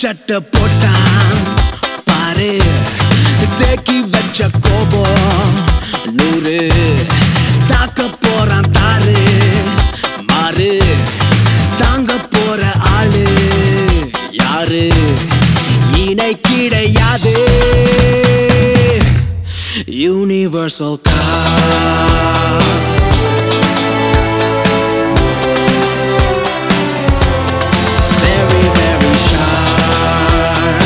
சட்டை போட்டான் பாரு தேக்கி வச்ச கோபம் நூறு தாக்க போறான் தாரு மாறு தாங்க போற ஆளு யாரு இணை கிடையாது universal car very, very sharp.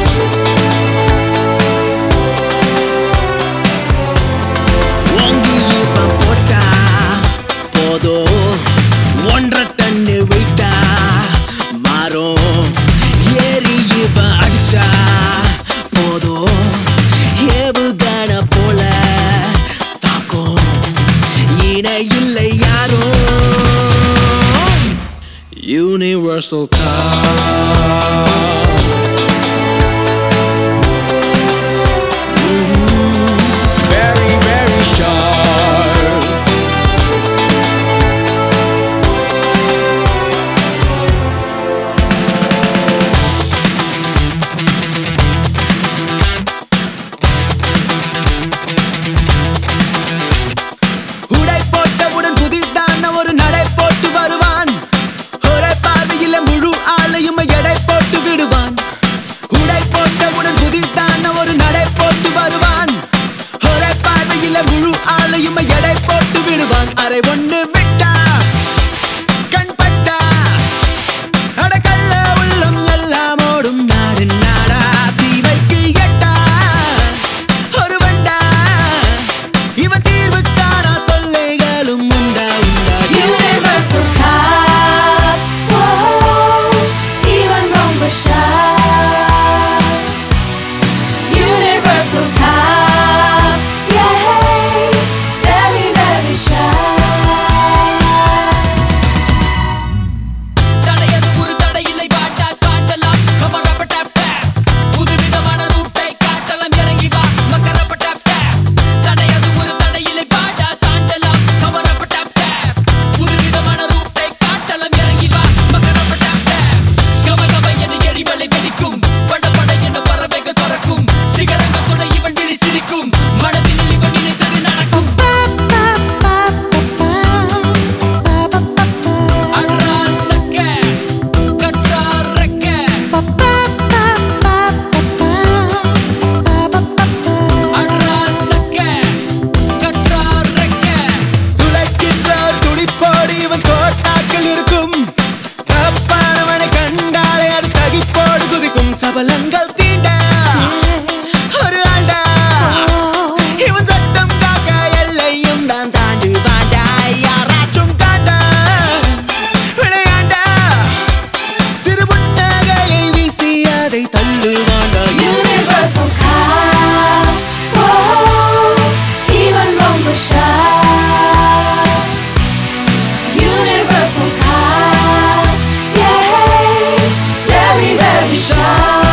ஓங்கி இவன் போட்டா போதும் ஒன்றரை டன்னு வெயிட்டா மாறும் ஏறி இவன் அடிச்சா போதும் ஏவுகண போல தாக்கும் இணை இல்லை யாரும் Universal car. Mhm. Very, very sharp. உடை போட்டவுடன் புதிதான ஒரு நடை போட்டு வருவான் ஒரே பார்வையில முழு ஆளையும் எடை போட்டு விடுவான் உடை போட்டவுடன் புதிதான ஒரு நடை போட்டு வருவான் ஒரே பார்வையில முழு ஆளையும் எடை போட்டு விடுவான் அரை ஒண்ணு விட்டா கண் பட்டா அடக்கல்ல உள்ளம் எல்லாம் ஓடும் நாடு நாடா தீமைக்கு எட்டா ஒரு வண்டா இவன் தீர்வு காணா தொல்லைகளும் உண்டா உண்டா Universal cop. Whoa, even wrong but shy. Universal cop. Yay, very, very shy. தடையது ஒரு தடையில்லை பாட்டா காட்டலாம் கமரப்பட்ட பேப் புதுவிதமான ரூட்டை காட்டலாம் இறங்கி வா மக்கரப்பட்ட பேப் தடையது ஒரு தடையில்லை பாட்டா காட்டலாம் கமரப்பட்ட பேப் புதுவிதமான ரூட்டை காட்டலாம் இறங்கி வா மக்கரப்பட்ட பேப் கம கம என எரிமலை வெடிக்கும் பட பட என பறவைகள் பறக்கும் சிகரங்கள் கூட இவன் விழி சிரிக்கும் மனதில் இவன் நினைத்தது நடக்கும் அட்ரா சக்க கட்டா ரெக்க அட்ரா சக்க கட்டா ரெக்க துளைக்கின்ற ஒரு துடிப்போடு இவன் தோட்டாக்கள் இருக்கும் தப்பானவனை கண்டாலே அது தகிப்போடு குதிக்கும் சபலங்கள் தீண்ட ஒரு ஆண்டா இவன் சட்டம் காக்க எல்லையும் தான் தாண்டு வாண்டா யாராச்சும் காண்டா விளையாண்டா சிறு புன்னகையை வீசி அதை தள்ளு வாண்டா Universal cop. Whoa, even wrong but shy. Universal cop. Yay, very, very shy.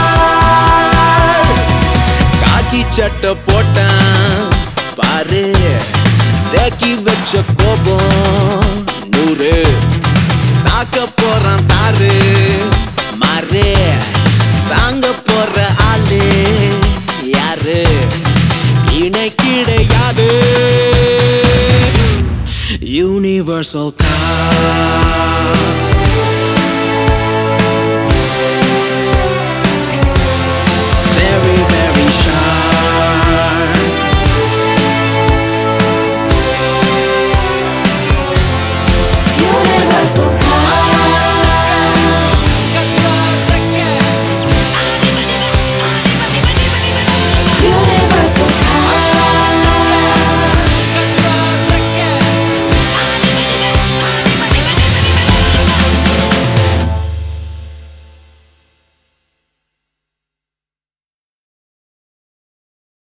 காக்கி சட்டை போட்டான் பாரு தேக்கி வச்ச கோபம் நூறு தாக்க போறான் தாரு மாறு தாங்க போற ஆளு யாரு இணை கிடையாது யூனிவர்சல்